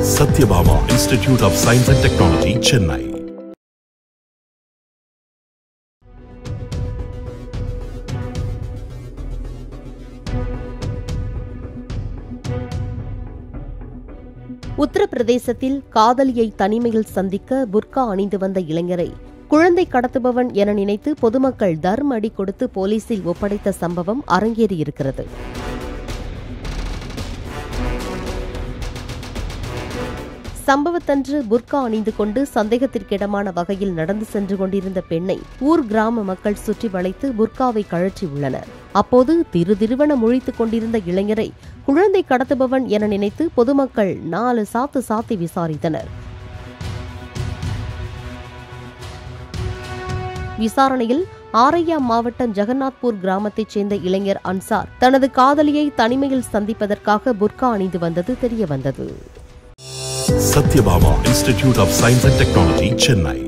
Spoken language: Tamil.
Satyabama Institute of Science and Technology, Chennai. உத்தரப்பிரதேசத்தில் காதலியை தனிமையில் சந்திக்க புர்கா அணிந்து வந்த இளைஞரை குழந்தை கடத்துபவன் என நினைத்து பொதுமக்கள் தர்ம அடி கொடுத்து போலீசில் ஒப்படைத்த சம்பவம் அரங்கேறியிருக்கிறது சம்பவத்தன்று புர்கா அணிந்து கொண்டு சந்தேகத்திற்கிடமான வகையில் நடந்து சென்று கொண்டிருந்த பெண்ணை ஊர் கிராம மக்கள் சுற்றி வளைத்து புர்காவை கழற்றியுள்ளனர் அப்போது திரு திருவன முழித்துக் கொண்டிருந்த இளைஞரை குழந்தை கடத்துபவன் என நினைத்து பொதுமக்கள் நாலு சாத்து சாத்தி விசாரித்தனர் விசாரணையில் ஆரையா மாவட்டம் ஜெகநாத்பூர் கிராமத்தைச் சேர்ந்த இளைஞர் அன்சார் தனது காதலியை தனிமையில் சந்திப்பதற்காக புர்கா அணிந்து வந்தது தெரியவந்தது Satyabama Institute of Science and Technology, Chennai.